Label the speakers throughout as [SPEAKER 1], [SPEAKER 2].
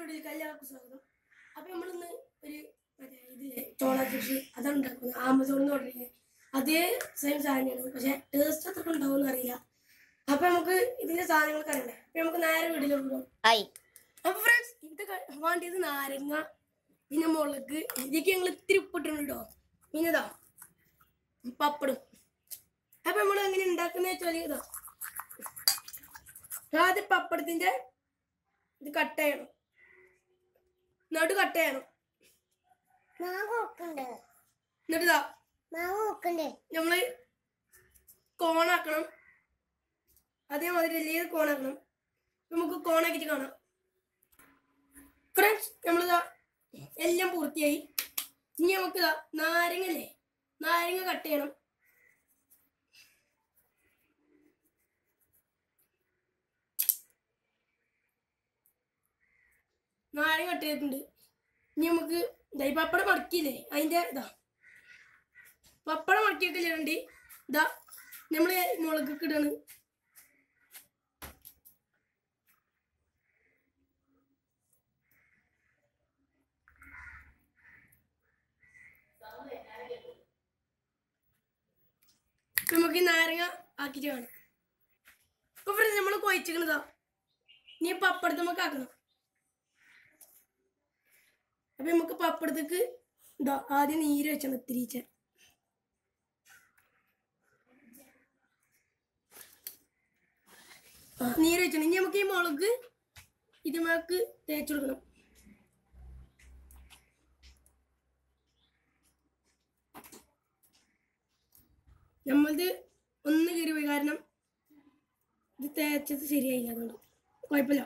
[SPEAKER 1] വീട്ടിലേക്ക് എല്ലാവർക്കും സ്വാഗതം അപ്പൊ നമ്മളിന്ന് ഒരു മറ്റേ ഇതില്ലേ ചോള കൃഷി അതാണ് ഉണ്ടാക്കുന്നത് ആമസോണിൽ നിന്ന് ഓർഡർ ചെയ്യുന്നത് അതേ സെയിം സാധനമാണ് പക്ഷെ ടേസ്റ്റ് അത്ര ഉണ്ടാവുമെന്ന് അറിയില്ല അപ്പൊ നമുക്ക് ഇതിന്റെ സാധനങ്ങളൊക്കെ അറിയണ്ടേ അപ്പൊ നമുക്ക് നേരെ വീട്ടിലേക്ക് പോകാം
[SPEAKER 2] ഹായ്
[SPEAKER 1] അപ്പൊ ഫ്രണ്ട്സ് ഇത് ക- വേണ്ടിയത് നാരങ്ങ പിന്നെ മുളക് ഇതിലേക്ക് ഞങ്ങൾ ഇത്തിരി ഉപ്പിട്ടുണ്ട് കേട്ടോ പിന്നെ ഇതാ പപ്പടും അപ്പൊ നമ്മൾ എങ്ങനെ ഉണ്ടാക്കുന്ന വെച്ചാൽ ഇതാ ആദ്യം പപ്പടത്തിന്റെ ഇത് കട്ട് ചെയ്യണം നടു കട്ട് ചെയ്യണം
[SPEAKER 2] മാവ് നോക്കണ്ട്
[SPEAKER 1] എന്നിട്ട് ഇതാ
[SPEAKER 2] മാവ് നോക്കണ്ടേ
[SPEAKER 1] നമ്മള് കോണാക്കണം അതേമാതിരി വലിയ കോണാക്കണം നമുക്ക് കോണാക്കിട്ട് കാണാം ഫ്രണ്ട്സ് നമ്മളിതാ എല്ലാം പൂർത്തിയായി ഇനി നമുക്ക് ഇതാ നാരങ്ങല്ലേ നാരങ്ങ കട്ട് ചെയ്യണം നാരങ്ങ കട്ട് ചെയ്തിട്ടുണ്ട് ഇനി നമുക്ക് ഇതാ ഈ പപ്പടം മടക്കിയില്ലേ അതിന്റെ ഇതാ പപ്പടം മടക്കിയൊക്കെ വേണ്ടി ഇതാ നമ്മള് മുളകൊക്കെ ഇടാണ് നമുക്ക് ഈ നാരങ്ങ ആക്കിയിട്ട് കാണാം ഇപ്പൊ ഫ്രണ്ട് നമ്മൾ കൊയച്ചിക്കണതാ ഇനി പപ്പടത്ത് നമുക്ക് ആക്കണം അപ്പൊ നമുക്ക് പപ്പടത്തേക്ക് ഇതാ ആദ്യം നീര് വെച്ചാണ് ഇത്തിരിച്ച ആ, നീര് വെച്ചാണ് ഇനി നമുക്ക് ഈ മുളക് ഇതിലേക്ക് തേച്ച് കൊടുക്കണം നമ്മളത് ഒന്ന് കയറി പോയി കാരണം ഇത് തേച്ചത് ശരിയായില്ല അതുകൊണ്ട് കുഴപ്പമില്ല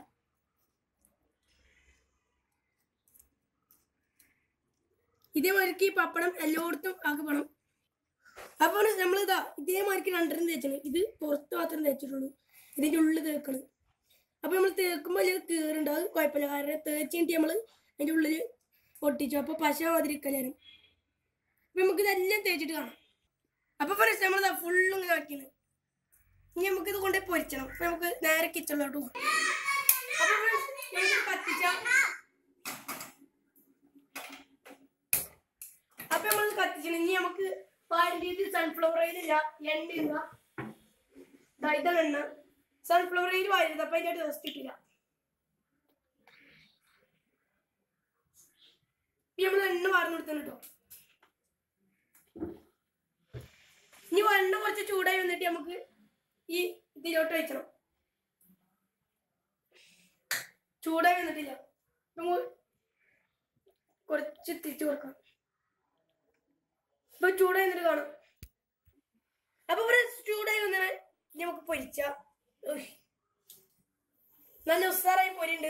[SPEAKER 1] ഇതേമാതിരിക്ക് ഈ പപ്പടം എല്ലായിടത്തും ആക്കപ്പെടണം അപ്പോൾ നമ്മൾ ഇതാ ഇതേമാതിരിക്ക് രണ്ടെണ്ണം തേച്ചാണ് ഇത് പുറത്ത് മാത്രം തേച്ചിട്ടുള്ളൂ ഇതിൻ്റെ ഉള്ളിൽ തേക്കണം അപ്പോൾ നമ്മൾ തേക്കുമ്പോൾ അതിൽ കീറുണ്ട് അത് കുഴപ്പമില്ല കാരണം തേച്ച് കഴിഞ്ഞിട്ട് നമ്മൾ അതിൻ്റെ ഉള്ളിൽ പൊട്ടിച്ചു അപ്പോൾ പശ മാതിരി ഇക്കലാരും അപ്പോൾ നമുക്ക് ഇതെല്ലാം തേച്ചിട്ട് കാണാം അപ്പോൾ ഫ്രണ്ട്സ് നമ്മളിതാ ഫുള്ളും ഇങ്ങനെ ആക്കിയാണ് ഇനി നമുക്ക് ഇത് കൊണ്ടുപോയി പൊരിച്ചണം അപ്പോൾ നമുക്ക് നേരെ കിച്ചണിലോട്ട് പോകാം അപ്പോൾ ഫ്രണ്ട്സ് നമുക്ക് കത്തിച്ചാൽ അപ്പൊ നമ്മൾ കത്തിച്ചു ഇനി നമുക്ക് പാരമ്പര്യത്തിൽ സൺഫ്ലവർ ഓയിൽ ഇല്ല എണ്ണ ഇല്ല ദാ ഇതാണ് എണ്ണ സൺഫ്ലവർ ഓയിൽ വാരുന്നത് അപ്പൊ അതിന്റെ ടേസ്റ്റ് കിട്ടില്ല നമ്മൾ എണ്ണ വാർന്നു കൊടുത്തു കേട്ടോ ഇനി എണ്ണ കുറച്ച് ചൂടായി വന്നിട്ട് നമുക്ക് ഈ ഇതിലോട്ട് വെക്കണം ചൂടായി വന്നിട്ടില്ല നമുക്ക് കുറച്ച് തിരിച്ചു കൊടുക്കാം ഇപ്പൊ ചൂടായി എന്നിട്ട് കാണാം അപ്പൊ ഇവിടെ ചൂടായി വന്നാണ് നമുക്ക് പൊരിച്ച ഉയ്. നല്ല ഉസാറായി പൊരിണ്ട്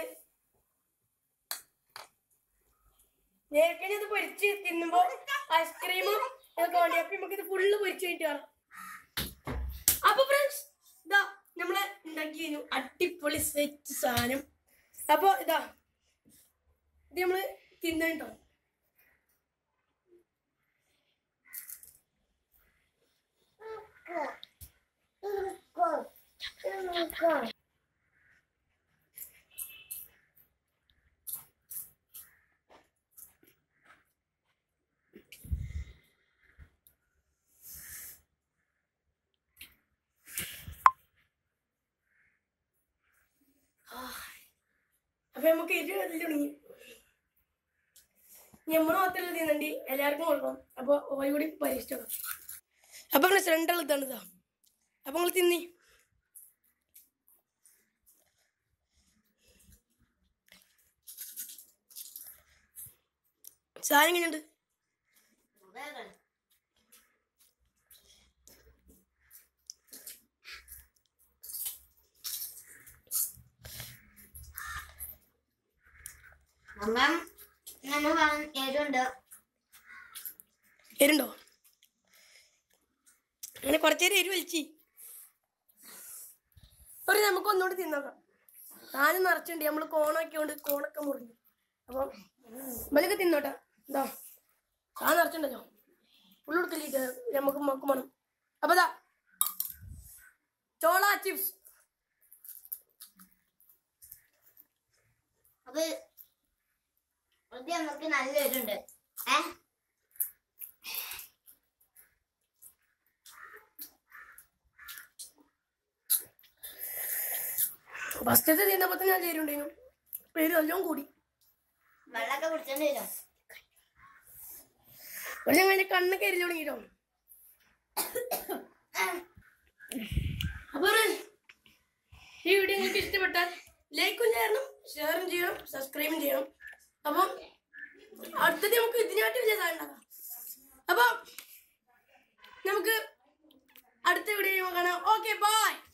[SPEAKER 1] നേരത്തെ ഇത് പൊരിച്ച് തിന്നുമ്പോ ഐസ്ക്രീമും ഒക്കെ വേണ്ടി അപ്പൊ നമുക്ക് ഇത് ഫുള്ള് പൊരിച്ചു കഴിഞ്ഞിട്ട് കാണാം അപ്പൊ ഫ്രണ്ട്സ് ഇതാ നമ്മളെ ഉണ്ടാക്കി കഴിഞ്ഞു അടിപൊളി സെറ്റ് സാധനം അപ്പൊ ഇതാ ഇത് നമ്മള് തിന്നുണ്ടോ അപ്പൊ നമുക്ക് എരിവ് വലിയ തുടങ്ങി നമ്മൾ മാത്രമല്ല തിന്നണ്ടി എല്ലാവർക്കും കൊടുക്കണം അപ്പൊ ഓയിൽ കൂടി പരീക്ഷിച്ചോ അപ്പൊ നിങ്ങൾ രണ്ടാൾ ഇതാണ് ഇതാ അപ്പൊ നിങ്ങൾ തിന്നി സാധനം എങ്ങനെയുണ്ട്
[SPEAKER 2] അമ്മ നമ്മൾ എരുണ്ട്
[SPEAKER 1] എരുണ്ടോ അങ്ങനെ കുറച്ചേരം എരി വലിച്ചി ഒരു നമുക്ക് ഒന്നുകൂടി തിന്നോക്കാം സാധനം നിറച്ചുണ്ട് നമ്മൾ കോണാക്കിയോണ്ട് കോണൊക്കെ മുറിഞ്ഞു അപ്പൊ ഇവലൊക്കെ തിന്നോട്ടെ ഇതാ സാധനം നിറച്ചുണ്ടല്ലോ ഉള്ളെടുത്തില്ല നമുക്ക് മക്കും വേണം അപ്പൊ ഇതാ ചോള ചിപ്സ്
[SPEAKER 2] അപ്പൊ അത് നമുക്ക് നല്ല എരുണ്ട് ഏ
[SPEAKER 1] ഫസ്റ്റത്തെ തിന്നപ്പോ തന്നെ ഞാൻ ചേരുണ്ടായിരുന്നു പേര് നല്ലോണം കൂടി
[SPEAKER 2] വെള്ളമൊക്കെ കുടിച്ചോണ്ട് വരും
[SPEAKER 1] പക്ഷെ അങ്ങനെ കണ്ണൊക്കെ എരിഞ്ഞു തുടങ്ങിട്ടോ അപ്പൊ ഈ വീഡിയോ നിങ്ങൾക്ക് ഇഷ്ടപ്പെട്ടാൽ ലൈക്കും ചെയ്യണം ഷെയറും ചെയ്യണം സബ്സ്ക്രൈബും ചെയ്യണം അപ്പം അടുത്തത് നമുക്ക് ഇതിനായിട്ട് വലിയ സാധനം ഉണ്ടാക്കാം അപ്പം നമുക്ക് അടുത്ത വീഡിയോ കാണാം ഓക്കെ ബൈ